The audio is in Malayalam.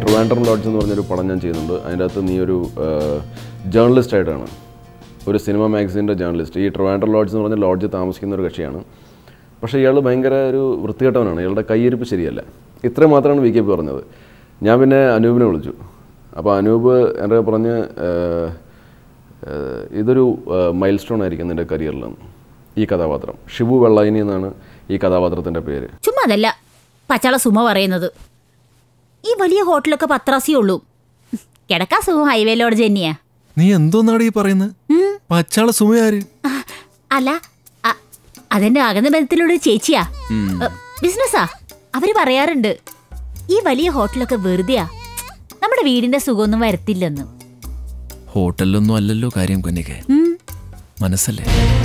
ട്രിവാൻഡ്രം ലോഡ്ജ് എന്ന് പറഞ്ഞൊരു പടം ഞാൻ ചെയ്യുന്നുണ്ട് അതിൻ്റെ അകത്ത് നീ ഒരു ജേർണലിസ്റ്റ് ആയിട്ടാണ് ഒരു സിനിമ മാഗസീൻ്റെ ജേർണലിസ്റ്റ് ഈ ട്രിവാൻഡ്രം ലോഡ്ജ് എന്ന് പറഞ്ഞ ലോഡ്ജ് താമസിക്കുന്ന ഒരു കക്ഷിയാണ് പക്ഷേ ഇയാൾ ഭയങ്കര ഒരു വൃത്തികെട്ടവനാണ് ഇയാളുടെ കയ്യിരിപ്പ് ശരിയല്ല ഇത്രയും മാത്രമാണ് വി കെ പി പറഞ്ഞത് ഞാൻ പിന്നെ അനൂപിനെ വിളിച്ചു അപ്പോൾ അനൂപ് എൻ്റെ പറഞ്ഞ് ഏഹ്, ഏഹ്, ഇതൊരു മൈൽ സ്റ്റോൺ ആയിരിക്കും നിൻ്റെ കരിയറിലെന്ന് ഈ കഥാപാത്രം ഷിബു വെള്ളായിനി എന്നാണ് ഈ കഥാപാത്രത്തിൻ്റെ പേര് ചുമ്മാ അതല്ല പച്ചാള സുമ പറയുന്നത് ഈ വലിയ ഹോട്ടലൊക്കെ പത്രാസിയേ ഉള്ളൂ കിടക്കാ സുഖം ഹൈവേ ലോഡ്ജ് തന്നെയാ നീ എന്തോന്നാണ് ഈ പറയുന്നത് പച്ചാള സുമയാര് ആ, അല്ല അ- അതെന്റെ അകന്ന ബന്ധത്തിലുള്ള ഒരു ചേച്ചിയാ എ, ബിസിനസ്സാ അവര് പറയാറുണ്ട് ഈ വലിയ ഹോട്ടലൊക്കെ വെറുതെയാ നമ്മുടെ വീടിന്റെ സുഖമൊന്നും വരത്തില്ലെന്ന് ഹോട്ടലിലൊന്നും അല്ലല്ലോ കാര്യം കൊന്നിക്ക് ഉം. മനസ്സല്ലേ